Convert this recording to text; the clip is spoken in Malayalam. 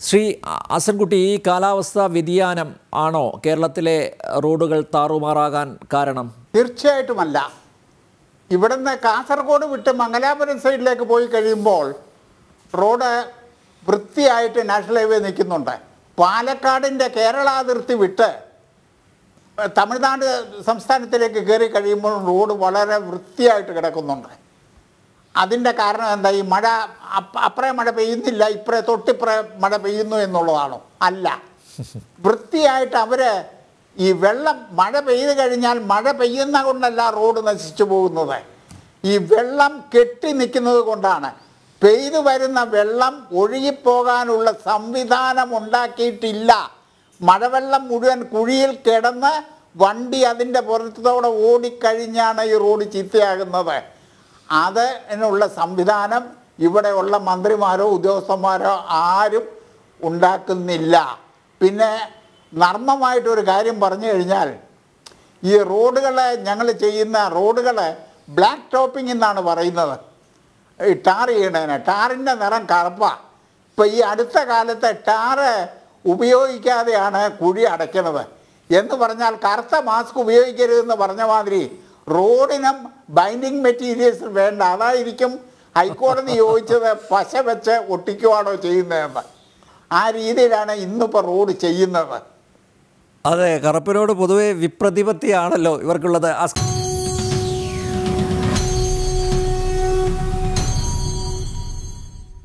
ശ്രീ അസൻകുട്ടി ഈ കാലാവസ്ഥാ വ്യതിയാനം ആണോ കേരളത്തിലെ റോഡുകൾ താറുമാറാകാൻ കാരണം തീർച്ചയായിട്ടുമല്ല ഇവിടുന്ന് കാസർഗോഡ് വിട്ട് മംഗലാപുരം സൈഡിലേക്ക് പോയി കഴിയുമ്പോൾ റോഡ് വൃത്തിയായിട്ട് നാഷണൽ ഹൈവേ നിൽക്കുന്നുണ്ട് പാലക്കാടിൻ്റെ കേരള അതിർത്തി വിട്ട് തമിഴ്നാട് സംസ്ഥാനത്തിലേക്ക് കയറി കഴിയുമ്പോൾ റോഡ് വളരെ വൃത്തിയായിട്ട് കിടക്കുന്നുണ്ട് അതിൻ്റെ കാരണം എന്താ ഈ മഴ അപ്പ- അപ്പറേ മഴ പെയ്യുന്നില്ല ഇപ്പറേ തൊട്ടിപ്പറേ മഴ പെയ്യുന്നു എന്നുള്ളതാണോ അല്ല വൃത്തിയായിട്ട് അവര് ഈ വെള്ളം മഴ പെയ്തു കഴിഞ്ഞാൽ മഴ പെയ്യുന്ന കൊണ്ടല്ല റോഡ് നശിച്ചു പോകുന്നത് ഈ വെള്ളം കെട്ടി നിൽക്കുന്നത് കൊണ്ടാണ് പെയ്തു വരുന്ന വെള്ളം ഒഴുകിപ്പോകാനുള്ള സംവിധാനം ഉണ്ടാക്കിയിട്ടില്ല മഴവെള്ളം മുഴുവൻ കുഴിയിൽ കിടന്ന് വണ്ടി അതിൻ്റെ പുറത്തോടെ ഓടിക്കഴിഞ്ഞാണ് ഈ റോഡ് ചീത്തയാകുന്നത് അതിനുള്ള സംവിധാനം ഇവിടെയുള്ള മന്ത്രിമാരോ ഉദ്യോഗസ്ഥന്മാരോ ആരും ഉണ്ടാക്കുന്നില്ല പിന്നെ നർമ്മമായിട്ടൊരു കാര്യം പറഞ്ഞു കഴിഞ്ഞാൽ ഈ റോഡുകൾ ഞങ്ങൾ ചെയ്യുന്ന റോഡുകൾ ബ്ലാക്ക് ടോപ്പിംഗ് എന്നാണ് പറയുന്നത് ഈ ടാർ ചെയ്യണതിന് ടാറിൻ്റെ നിറം കറുപ്പാണ് ഇപ്പം ഈ അടുത്ത കാലത്ത് ടാറ് ഉപയോഗിക്കാതെയാണ് കുഴി അടയ്ക്കുന്നത് എന്ന് പറഞ്ഞാൽ കറുത്ത മാസ്ക് ഉപയോഗിക്കരുതെന്ന് പറഞ്ഞ മാതിരി റോഡിനും ബൈൻഡിങ് മെറ്റീരിയൽസ് വേണ്ട അതായിരിക്കും ഹൈക്കോടതി ചോദിച്ചത് പശ വെച്ച് ഒട്ടിക്കുവാണോ ചെയ്യുന്നതെന്ന് ആ രീതിയിലാണ് ഇന്നിപ്പോൾ റോഡ് ചെയ്യുന്നത് അതെ കറുപ്പിനോട് പൊതുവെ വിപ്രതിപത്തിയാണല്ലോ ഇവർക്കുള്ളത് അസ്-